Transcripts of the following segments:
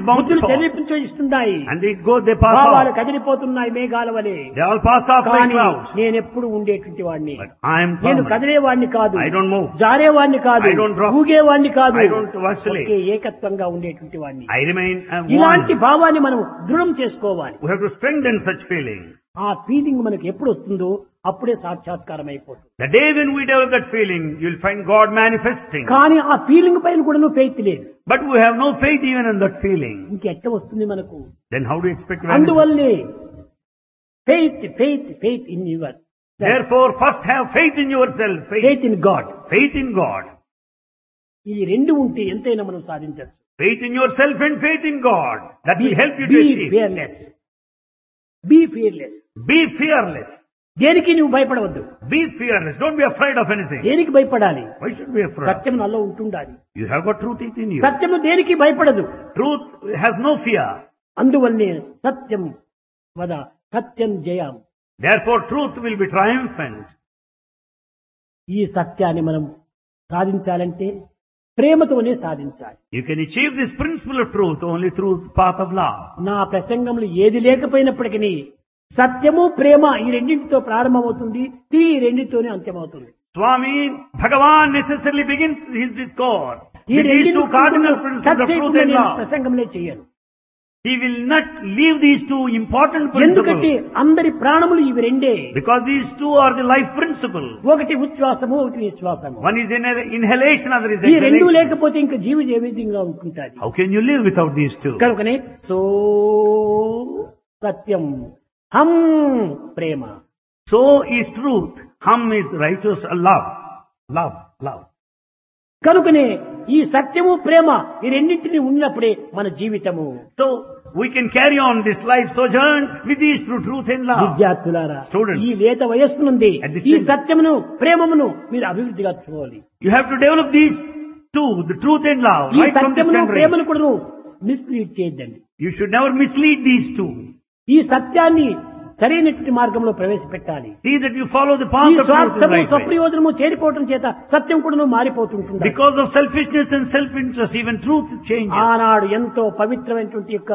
bound to బుద్ధులు fall. చదివించేస్తున్నాయి And they go, they pass భావాలు off. కదిలిపోతున్నాయి మేఘాల వలె They all pass off like కానీ clouds. నేను ఎప్పుడు ఉండేటువంటి వాడిని But I am నేను permanent. కదిలేవాడిని కాదు I don't move. జారేవాడిని కాదు I don't drop. ఊగేవాడిని కాదు I don't vacillate. ఒకే ఏకత్వంగా ఉండేటువంటి వాడిని I remain uh, ఇలాంటి one. భావాన్ని మనం దృఢం చేసుకోవాలి We have to strengthen such feeling. ఆ ఫీలింగ్ మనకు ఎప్పుడు వస్తుందో అప్పుడే సాక్షాత్కారం అయిపోతుంది The day when we develop that feeling, you'll find God manifesting. కానీ ఆ ఫీలింగ్ పైన కూడా ఫెయిత్ లేదు But we have no faith even in that feeling. ఇంకెట్ట వస్తుంది మనకు Then how do you expect to manifest? అందువల్లే faith faith faith in your Therefore, first have faith in yourself. Faith, faith in God faith in God. ఈ రెండు ఉంటే ఎంతైనా మనం సాధించవచ్చు Faith in yourself and faith in God. That will help you to be achieve. Fearless be fearless Be fearless. దేనికి నువ్వు భయపడవద్దు Be fearless. Don't be afraid of anything. దేనికి భయపడాలి Why should we be afraid? సత్యం నల్లో ఉంటుండాలి You have got truth within you. సత్యము దేనికి భయపడదు Truth has no fear. అందువల్లనే సత్యం వద సత్యం జయం Therefore, truth will be triumphant. ఈ సత్యాన్ని మనం సాధించాలంటే ప్రేమతోనే సాధించాలి You can achieve this principle of truth only through the path of love. నా ప్రసంగంలో ఏది లేకపోయినప్పటికీ సత్యము ప్రేమ ఈ రెండింటితో ప్రారంభమవుతుంది ఈ రెండింటితోనే అంత్యమవుతుంది Swami Bhagavan necessarily begins his discourse ఈ with these two cardinal రెండింటి principles of truth and love. ప్రసంగంలో చేయను He will not leave these two important ఎందుకంటే principles అందరి ప్రాణములు ఇవి రెండే because these two are the life principles. ఒకటి ఉచ్ఛ్వాసము ఒకటి నిశ్వాసము One is in inhalation, other is ఈ రెండు exhalation. లేకపోతే ఇంకా జీవి ఏ విధంగా ఉంటుంటాది How can you live without these two? కనుకనే సో సత్యం హం ప్రేమ So is truth. Hum is righteous love. Love, love. కనుకనే ఈ సత్యము ప్రేమ ఈ రెండింటిని ఉన్నప్పుడే మన జీవితము So we can carry on this life sojourn with these through truth and love. విద్యార్థులారా Students. ఈ లేత వయస్సు నుండి At this ఈ time- సత్యమును ప్రేమమును మీరు అభివృద్ధిగా చూడాలి You have to develop these two, the truth and love, ఈ right from this సత్యమును tender ప్రేమను age. కూడా మిస్లీడ్ చేయొద్దండి You should never mislead these two. ఈ సత్యాన్ని సరైనటువంటి మార్గంలో ప్రవేశపెట్టాలి See that you follow the ఈ path of truth in the స్వార్థము right way. స్వప్రయోజనము చేరిపోవటం చేత సత్యం కూడా మారిపోతుంటుంది Because of selfishness and self-interest, even truth changes. ఆనాడు ఎంతో పవిత్రమైనటువంటి యొక్క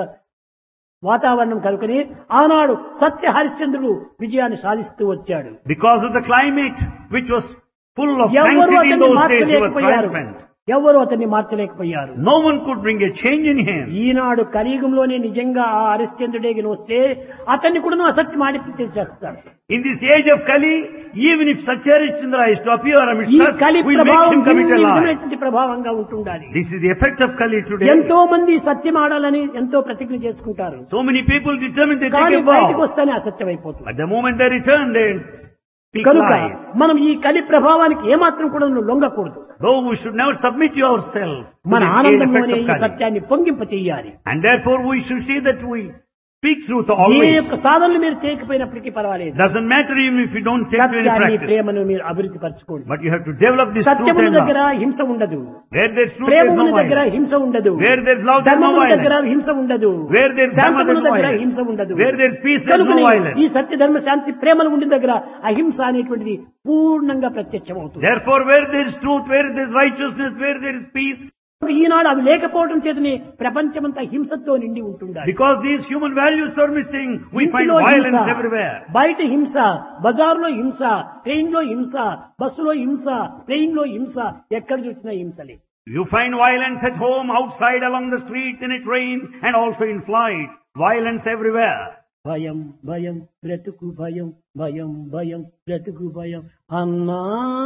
వాతావరణం కనుకనే ఆనాడు సత్య హరిశ్చంద్రుడు విజయాన్ని సాధిస్తూ వచ్చాడు Because of the climate, which was full of ఎవరు sanctity in అతన్ని those days, he was మార్చలేకపోయారు triumphant. ఎవరు అతన్ని మార్చలేకపోయారు No one could bring a change in him. ఈనాడు కలియుగంలోనే నిజంగా ఆ హరిశ్చంద్రుడే వస్తే అతన్ని కూడా అసత్యం ఆడిపించేసేస్తాడు In this age of Kali, even if Satyarishchandra is to appear amidst ఈ us, కలి we make ప్రభావం him commit a భిన్న lie. విధమైనటువంటి ప్రభావంగా ఉంటుండాలి This is the effect of Kali today. ఎంతో మంది సత్యం ఆడాలని ఎంతో ప్రతిజ్ఞ చేసుకుంటారు So many people determine they కానీ take a బయటకు vow. వస్తేనే అసత్యం అయిపోతుంది But the moment they return, they speak కనుక lies. మనం ఈ కలి ప్రభావానికి ఏమాత్రం కూడా లొంగకూడదు Though we should never submit yourself to మన the age ఆనందంలోనే effects ఈ of Kali. సత్యాన్ని పొంగింప చెయ్యాలి And therefore we should see that we speak truth A always. యొక్క సాధనలు మీరు చేయకపోయినప్పటికీ పర్వాలేదు Doesn't matter even if you don't take to any సత్యాన్ని practice. ప్రేమను మీరు అభివృద్ధి పరచుకోండి But you have to develop this truth సత్యముల and దగ్గర love. హింస ఉండదు Where there's truth, there's ప్రేమముల no దగ్గర violence. హింస ఉండదు Where there's love, there's no ధర్మముల దగ్గర violence. హింస ఉండదు Where there's dharma, శాంతముల there's no దగ్గర violence. హింస ఉండదు Where there's peace, there's no కనుకనే violence. ఈ సత్య ధర్మ శాంతి ప్రేమలు ఉండిన దగ్గర అహింస అనేటువంటిది పూర్ణంగా ప్రత్యక్షమవుతుంది Therefore, where there is truth, where there is righteousness, where there is peace, ఈనాడు అవి లేకపోవడం చేతనే ప్రపంచమంతా హింసతో నిండి ఉంటుండాలి because these human values are missing, we find ఇంటిలో violence హింస, everywhere. బయట హింస బజార్లో హింస ట్రైన్ లో హింస బస్సులో హింస ప్లేన్ లో హింస ఎక్కడ చూసినా హింసలే You find violence at home, outside, along the streets, in a train, and also in flights. Violence everywhere. భయం భయం బ్రతుకు భయం భయం భయం బ్రతుకు భయం అన్నా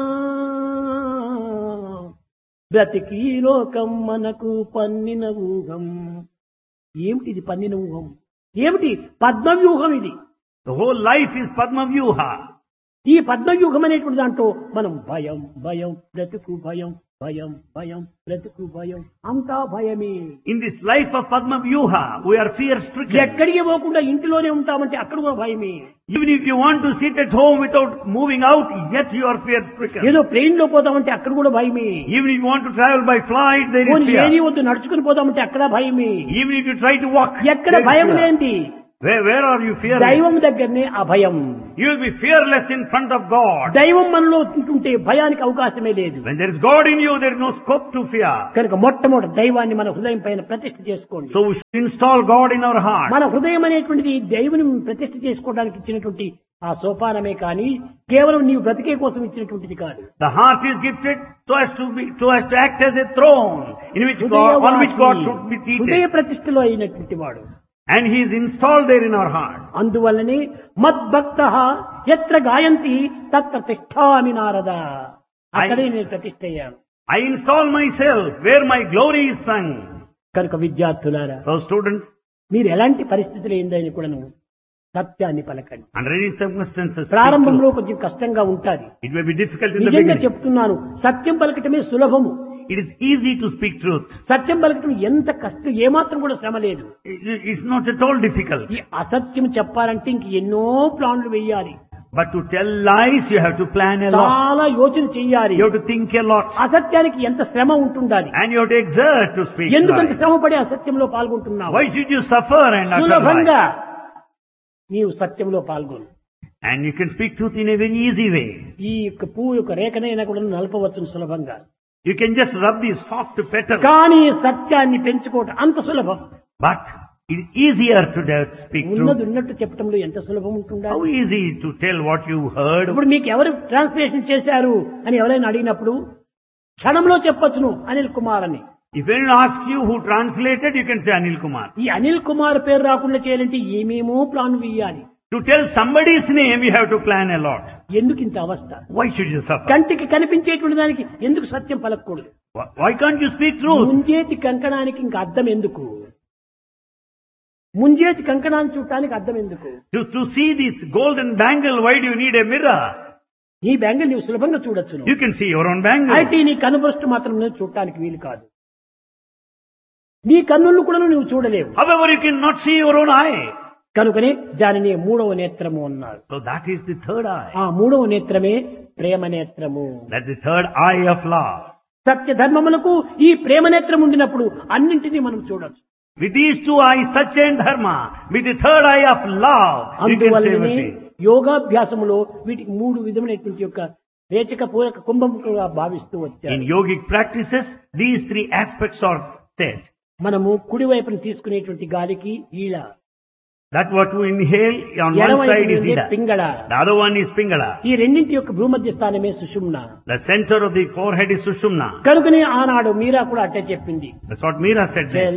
బ్రతికి లోకం మనకు పన్నిన ఊహం ఏమిటి ఇది పన్నిన ఊహం ఏమిటి పద్మవ్యూహం ఇది The whole life is Padma Vyuha. ఈ పద్మవ్యూహం అనేటువంటి దాంట్లో మనం భయం భయం బ్రతుకు భయం భయం భయం బ్రతుకు భయం అంతా భయమే In this life of Padma Vyuha, we are fear stricken. ఎక్కడికి పోకుండా ఇంటిలోనే ఉంటామంటే అక్కడ కూడా భయమే Even if you want to sit at home without moving out, yet you are fear stricken. ఏదో ప్లేన్ లో పోతామంటే అక్కడ కూడా భయమే Even if you want to travel by flight, there is పోనీ ఏని fear. వద్దు నడుచుకుని పోదామంటే అక్కడ భయమే Even if you try to walk, ఎక్కడ there is భయం fear. లేంది Where, where are you fearless? దైవం దగ్గరనే అభయం You will be fearless in front of God. దైవం మనలో ఉంటుంటే భయానికి అవకాశమే లేదు When there is God in you, there is no scope to fear. కనుక మొట్టమొదటి దైవాన్ని మన హృదయం పైన ప్రతిష్ఠ చేసుకోండి So we should install God in our heart. మన హృదయం అనేటువంటిది దేవుని ప్రతిష్ఠ చేసుకోవడానికి ఇచ్చినటువంటి ఆ సోపానమే కానీ కేవలం నీవు బ్రతికే కోసం ఇచ్చినటువంటిది కాదు The heart is gifted so as to be, so as to act as a throne in which God, on which God హృదయవాసి, should be హృదయ seated. ప్రతిష్ఠలో అయినటువంటి వాడు And He is installed there in our heart. అందువల్లనే మద్భక్త ఎత్ర గాయంతి తత్ర తిష్టామి నారద అక్కడే నేను ప్రతిష్ఠ అయ్యాను I install myself where my glory is sung. కనుక విద్యార్థులారా So students, మీరు ఎలాంటి పరిస్థితులు ఏందని కూడాను సత్యాన్ని పలకండి under any circumstances, speak ప్రారంభంలో truth. కొంచెం కష్టంగా ఉంటుంది it may be difficult in the నిజంగా beginning. చెప్తున్నాను సత్యం పలకటమే సులభము It is easy to speak truth. సత్యం పలకటం ఎంత కష్టం ఏమాత్రం కూడా శ్రమ లేదు It- It's not at all difficult. ఈ అసత్యం చెప్పాలంటే ఇంక ఎన్నో ప్లాన్లు వేయాలి But to tell lies, you have to plan a lot. చాలా యోచన చెయ్యాలి You have to think a lot. అసత్యానికి ఎంత శ్రమ ఉంటుండాలి And you have to exert to speak ఎందుకంత lies. శ్రమ పడి అసత్యంలో పాల్గొంటున్నావు Why should you suffer and utter సులభంగా lies? నీవు సత్యంలో పాల్గొను And you can speak truth in a very easy way. ఈ యొక్క పువ్వు యొక్క రేఖనైనా కూడా నలపవచ్చును సులభంగా You can just rub the soft petal. కానీ సత్యాన్ని పెంచుకోవటం అంత సులభం But it is easier to dare to speak ఉన్నది truth. ఉన్నట్టు చెప్పడంలో ఎంత సులభం ఉంటుందా How easy to tell what you heard. ఇప్పుడు మీకు ఎవరు ట్రాన్స్లేషన్ చేశారు అని ఎవరైనా అడిగినప్పుడు క్షణంలో చెప్పొచ్చును అనిల్ కుమార్ అని If anyone asks you who translated, you can say Anil Kumar. ఈ అనిల్ కుమార్ పేరు రాకుండా చేయాలంటే ఏమేమో ప్లాన్ వేయాలి To tell somebody's name, you have to plan a lot. ఎందుకు ఇంత అవస్థ Why should you suffer? కంటికి కనిపించేటువంటి దానికి ఎందుకు సత్యం పలకూడదు Why why can't you speak truth? ముంజేతి కంకణానికి ఇంకా అర్థం ఎందుకు ముంజేతి కంకణాన్ని చూడటానికి అర్థం ఎందుకు To, to see this golden bangle, why do you need a mirror? నీ బ్యాంగిల్ నీవు సులభంగా చూడొచ్చును You can see your own bangle. అయితే నీ కనుబృష్టి మాత్రం నువ్వు చూడటానికి వీలు కాదు నీ కన్నులు కూడా నువ్వు చూడలేవు However, you cannot see your own eye. కనుకనే దానిని మూడవ నేత్రము అన్నారు So that is the third eye. ఆ మూడవ నేత్రమే ప్రేమ నేత్రము That's the third eye of love. సత్య ధర్మములకు ఈ ప్రేమ నేత్రం ఉండినప్పుడు అన్నింటినీ మనం చూడొచ్చు With these two eyes, Satya and Dharma, with the third eye of love, you can see అందువల్లనే everything. యోగాభ్యాసములో వీటికి మూడు విధమైనటువంటి యొక్క రేచక పూరక కుంభముగా భావిస్తూ వచ్చారు In yogic practices, these three aspects are said. మనము కుడి వైపున తీసుకునేటువంటి గాలికి ఈళ That what you inhale on one ఎడమ side is వైపు Ida. Pingala The other one is Pingala. ఈ రెండింటి యొక్క భూమధ్య స్థానమే సుషుమ్న The center of the forehead is Sushumna. కనుకనే ఆనాడు మీరా కూడా అట్టే చెప్పింది That's what Meera said there.